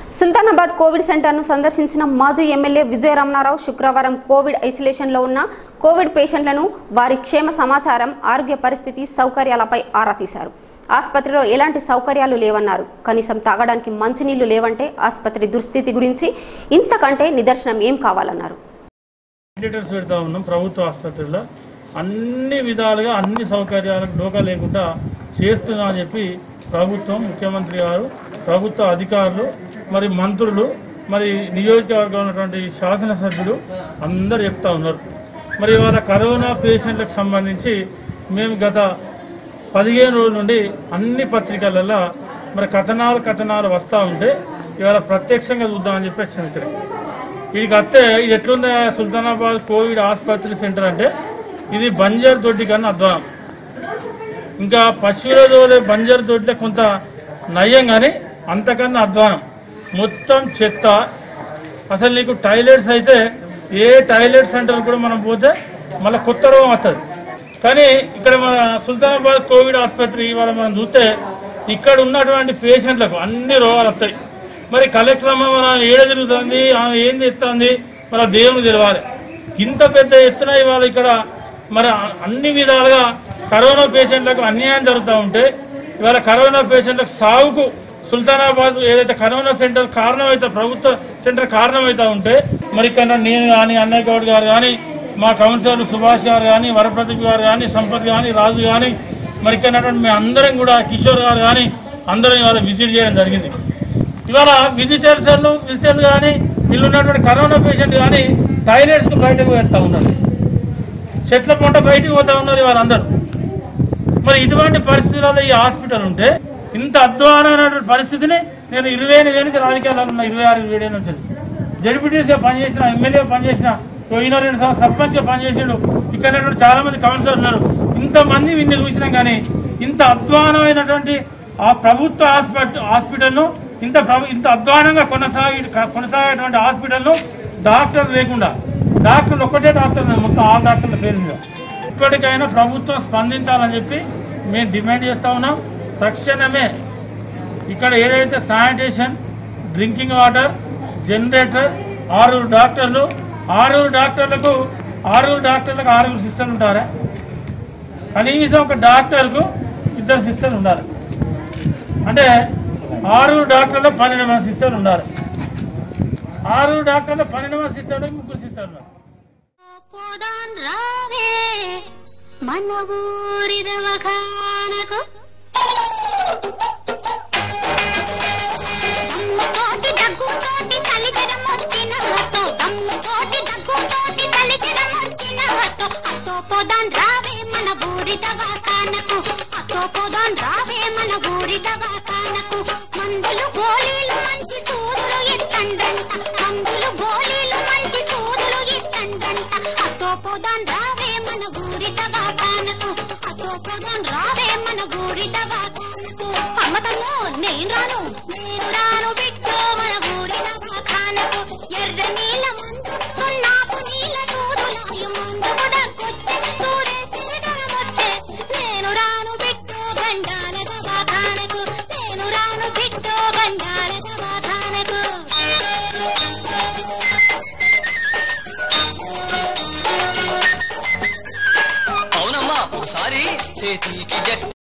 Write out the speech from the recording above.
Sultanabad Covid సెంటర్ను సందర్శించిన మాజీ ఎమ్మెల్యే విజయరమణారావు శుక్రవారం కోవిడ్ ఐసోలేషన్లో ఉన్న కోవిడ్ పేషెంట్లను వారి క్షేమ సమాచారం ఆరోగ్య పరిస్థితి సౌకర్యాలపై ఆరా తీశారు ఆసుపత్రిలో ఎలాంటి సౌకర్యాలు లేవన్నారు కనీసం తాగడానికి మంచినీళ్లు లేవంటే ఆసుపత్రి దుస్థితి గురించి ఇంతకంటే నిదర్శనం ఏం కావాలన్నారు వెంటిలేటర్స్ పెడతా ఉన్నాం ప్రభుత్వ ఆసుపత్రిలో అన్ని విధాలుగా అన్ని సౌకర్యాలకు డోకా లేకుండా చేస్తున్నా అని చెప్పి ప్రభుత్వం ముఖ్యమంత్రి గారు ప్రభుత్వ అధికారులు మరి మంత్రులు మరి నియోజకవర్గం ఉన్నటువంటి శాసనసభ్యులు అందరు చెప్తా ఉన్నారు మరి ఇవాళ కరోనా పేషెంట్లకు సంబంధించి మేము గత పదిహేను రోజుల నుండి అన్ని పత్రికలలో మరి కథనాలు కథనాలు వస్తూ ఉంటే ఇవాళ ప్రత్యక్షంగా చూద్దామని చెప్పి వచ్చిన ఇక్కడికి ఇది అత్తే ఇది ఎట్లుందా సుల్తానాబాద్ కోవిడ్ ఆసుపత్రి సెంటర్ అంటే ఇది బంజర్ దొడ్డి కన్నా అధ్వానం ఇంకా పశువుల దోలే బంజర్ దొడ్లే కొంత నయం కానీ అంతకన్నా అధ్వానం మొత్తం చెత్త అసలు నీకు టాయిలెట్స్ అయితే ఏ టాయిలెట్ సెంటర్ కూడా మనం పోతే మళ్ళీ కొత్త రోగం వస్తుంది కానీ ఇక్కడ మన సుల్తానాబాద్ కోవిడ్ ఆసుపత్రి ఇవాళ మనం చూస్తే ఇక్కడ ఉన్నటువంటి పేషెంట్లకు అన్ని రోగాలు వస్తాయి మరి కలెక్టర్ అమ్మ మన ఏడ తిరుగుతుంది ఆమె ఏం చేస్తుంది మన దేవుని తెలవాలి ఇంత పెద్ద ఎత్తున ఇవాళ ఇక్కడ మరి అన్ని విధాలుగా కరోనా పేషెంట్లకు అన్యాయం జరుగుతూ ఉంటే ఇవాళ కరోనా పేషెంట్లకు సాగుకు సుల్తానాబాద్ ఏదైతే కరోనా సెంటర్ కారణమైతే ప్రభుత్వ సెంటర్ కారణమైతే ఉంటే మరి ఇక్కడ నేను కానీ అన్నయ్య గౌడ్ గారు కానీ మా కౌన్సిలర్ సుభాష్ గారు కానీ వరప్రదీప్ గారు కానీ సంపత్ కానీ రాజు కానీ మరి ఇక్కడ ఉన్నటువంటి మేము అందరం కూడా కిషోర్ గారు కానీ అందరం ఇవాళ విజిట్ చేయడం జరిగింది ఇవాళ విజిటర్స్ విజిటర్లు కానీ వీళ్ళు ఉన్నటువంటి కరోనా పేషెంట్ కానీ టాయిలెట్స్ బయటకు వెళ్తా ఉన్నారు చెట్ల పంట బయటకు పోతా ఉన్నారు వాళ్ళందరూ మరి ఇటువంటి పరిస్థితులలో ఈ హాస్పిటల్ ఉంటే ఇంత అధ్వానమైనటువంటి పరిస్థితిని నేను ఇరవై ఎనిమిది నుంచి రాజకీయాల్లో ఉన్న ఇరవై ఆరు ఇరవై ఏడు నుంచి జడ్పీటీసీగా పనిచేసిన ఎమ్మెల్యే పనిచేసిన పోయిన రెండు సంవత్సరాలు సర్పంచ్గా పనిచేసాడు ఇక్కడ ఉన్నటువంటి చాలా మంది కౌన్సిలర్ ఉన్నారు ఇంతమంది విన్ని చూసినాం కానీ ఇంత అధ్వానమైనటువంటి ఆ ప్రభుత్వ హాస్పిటల్ హాస్పిటల్ను ఇంత ప్రభు ఇంత అధ్వానంగా కొనసాగి కొనసాగేటువంటి హాస్పిటల్ను డాక్టర్ లేకుండా డాక్టర్లు ఒక్కటే డాక్టర్ ఉన్నారు, మొత్తం ఆరు డాక్టర్ల పేరు మీద ఇప్పటికైనా ప్రభుత్వం స్పందించాలని చెప్పి మేము డిమాండ్ చేస్తా ఉన్నాం తక్షణమే ఇక్కడ ఏదైతే శానిటేషన్ డ్రింకింగ్ వాటర్ జనరేటర్ ఆరుగురు డాక్టర్లు ఆరుగురు డాక్టర్లకు ఆరుగురు డాక్టర్లకు ఆరుగురు సిస్టర్లు ఉంటారా కనీసం ఒక డాక్టర్కు ఇద్దరు సిస్టర్లు ఉండాలి అంటే ఆరుగురు డాక్టర్లు పన్నెండు మంది సిస్టర్లు ఉండాలి ఆరుగురు డాక్టర్లు పన్నెండు మంది సిస్టర్లు ముగ్గురు సిస్టర్లు ఉన్నారు పోదాన్ రావే మన ఊరి దవఖానకు దమ్ముతోటి దగ్గుతోటి తలిజరం వచ్చిన హతో దమ్ముతోటి దగ్గుతోటి తలిజరం వచ్చిన హతో అతో పోదాన్ రావే మన ఊరి దవాఖానకు అతో పోదాన్ రావే మన ఊరి దవాఖానకు మందులు గోళీలు మంచి సూదులు ఎత్తండ్రంట మందులు గోళీలు మంచి సూదులు ఎత్తండ్రంట అతో పోదాన్ రావే మన ఊరి దవాఖానకు అతో పోదాన్ రావే మన ఊరి దవాఖానకు అమ్మతల్లో నేను రాను నేను రాను బిడ్డో మన ఊరి దవాఖానకు ఎర్ర నీల మందు సున్నాపు నీల సూదులాయి మందుకు దగ్గొస్తే సూదేసి దరమొచ్చే నేను రాను బిడ్డో గండాల దవాఖానకు నేను రాను బిడ్డో గండాల దవాఖానకు అవునమ్మా ఒకసారి చేతికి